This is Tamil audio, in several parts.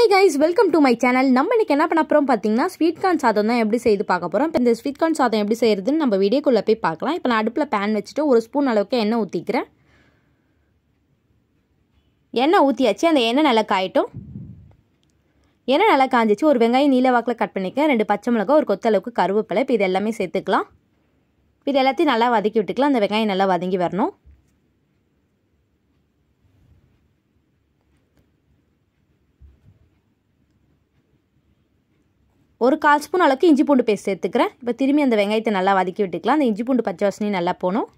guys welcome to my channel நம்ம இன்னைக்கு என்ன பண்ண போகிறோம் பார்த்தீங்கன்னா ஸ்வீட் கார்ன் சாதம் தான் எப்படி செய்து பார்க்க போகிறோம் இப்போ இந்த ஸ்வீட் கார்ன் சாதம் எப்படி செய்யறதுன்னு நம்ம வீடியோக்குள்ளே போய் பார்க்கலாம் இப்போ நான் அடுப்பில் பேன் வச்சுட்டு ஒரு ஸ்பூன் அளவுக்கு எண்ணெய் ஊற்றிக்கிறேன் எண்ணெய் ஊற்றியாச்சு அந்த எண்ணெய் நல்லா காயட்டும் எண்ணெய் நல்லா காஞ்சிச்சு ஒரு வெங்காயம் நீல வாக்கில் கட் பண்ணிக்க ரெண்டு பச்சை மிளகா ஒரு கொத்த அளவுக்கு கருவேப்பிலை இப்போ இது எல்லாமே சேர்த்துக்கலாம் இது எல்லாத்தையும் நல்லா வதக்கி விட்டுக்கலாம் அந்த வெங்காயம் நல்லா வதங்கி வரணும் ஒரு கால் ஸ்பூன் அளவுக்கு இஞ்சி பூண்டு பேஸ்ட் சேர்த்துக்கிறேன் இப்போ திரும்பி அந்த வெங்காயத்தை நல்லா வதக்கி விட்டுக்கலாம் அந்த இஞ்சி பூண்டு பச்சை வாசனையும் நல்லா போகணும்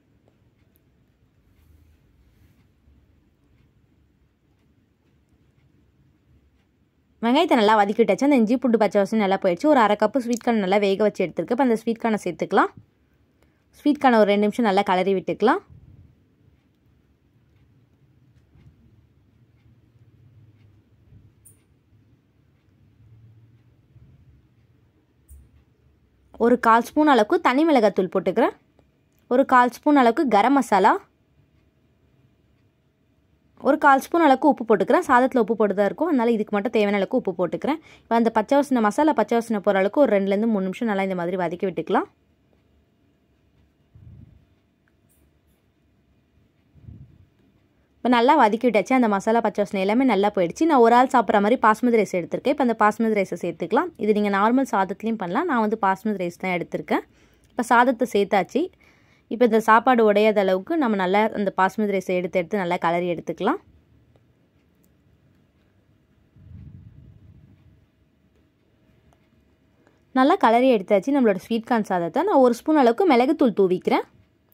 வெங்காயத்தை நல்லா வதக்கி விட்டாச்சு அந்த இஞ்சி பூண்டு பச்சை வாசனை நல்லா போயிடுச்சு ஒரு அரை கப்பு ஸ்வீட் கார்ன் நல்லா வேக வச்சு எடுத்துருக்கு இப்போ அந்த ஸ்வீட் கார்னை சேர்த்துக்கலாம் ஸ்வீட் கார்னை ஒரு ரெண்டு நிமிஷம் நல்லா கலரி விட்டுக்கலாம் ஒரு கால் ஸ்பூன் அளவுக்கு தனி மிளகாத்தூள் போட்டுக்கிறேன் ஒரு கால் ஸ்பூன் அளவுக்கு கரம் மசாலா ஒரு கால் ஸ்பூன் அளவுக்கு உப்பு போட்டுக்கிறேன் சாதத்தில் உப்பு போட்டு தான் இருக்கும் அதனால் இதுக்கு மட்டும் தேவையான அளவுக்கு உப்பு போட்டுக்கிறேன் இப்போ அந்த பச்சை வாசனை மசாலா பச்சை வாசனை போகிற அளவுக்கு ஒரு ரெண்டுலேருந்து மூணு நிமிஷம் நல்லா இந்த மாதிரி வதக்கி விட்டுக்கலாம் இப்போ நல்லா வதக்கி விட்டாச்சு அந்த மசாலா பச்சை வாசனை எல்லாமே நல்லா போயிடுச்சு நான் ஒரு ஆள் சாப்பிட்ற மாதிரி பாஸ்மதி ரைஸ் எடுத்திருக்கேன் இப்போ அந்த பாஸ்மதி ரைஸை சேர்த்துக்கலாம் இது நீங்கள் நார்மல் சாதத்துலேயும் பண்ணலாம் நான் வந்து பாஸ்மதி ரைஸ் தான் எடுத்திருக்கேன் இப்போ சாதத்தை சேர்த்தாச்சு இப்போ இந்த சாப்பாடு உடையாத அளவுக்கு நம்ம நல்லா அந்த பாஸ்மதி ரைஸை எடுத்து எடுத்து நல்லா கலரி எடுத்துக்கலாம் நல்லா கலரி எடுத்தாச்சு நம்மளோட ஸ்வீட் கார்ன் சாதத்தை நான் ஒரு ஸ்பூன் அளவுக்கு மிளகுத்தூள் தூவிக்கிறேன்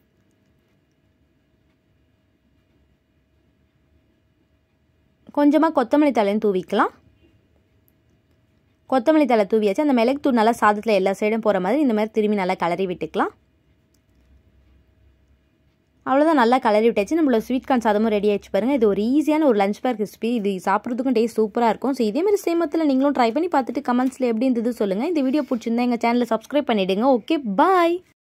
கொஞ்சமாக கொத்தமல்லி தலையும் தூவிக்கலாம் கொத்தமல்லி தலை தூவியாச்சு அந்த மிளகு தூள் நல்லா சாதத்தில் எல்லா சைடும் போகிற மாதிரி இந்த மாதிரி திரும்பி நல்லா கலரி விட்டுக்கலாம் அவ்வளோதான் நல்லா கலரி விட்டாச்சு நம்மளோட ஸ்வீட் கார்ன் சாதமும் ரெடி ஆயிடுச்சு பாருங்கள் இது ஒரு ஈஸியான ஒரு லஞ்ச் பேக் ரெசிபி இது சாப்பிட்றதுக்கும் டேஸ்ட் சூப்பராக இருக்கும் ஸோ இதேமாதிரி சேமத்தில் நீங்களும் ட்ரை பண்ணி பார்த்துட்டு கமெண்ட்ஸில் எப்படி இருந்தது சொல்லுங்கள் இந்த வீடியோ பிடிச்சிருந்தா எங்கள் சேனலை சப்ஸ்கிரைப் பண்ணிவிடுங்க ஓகே பாய்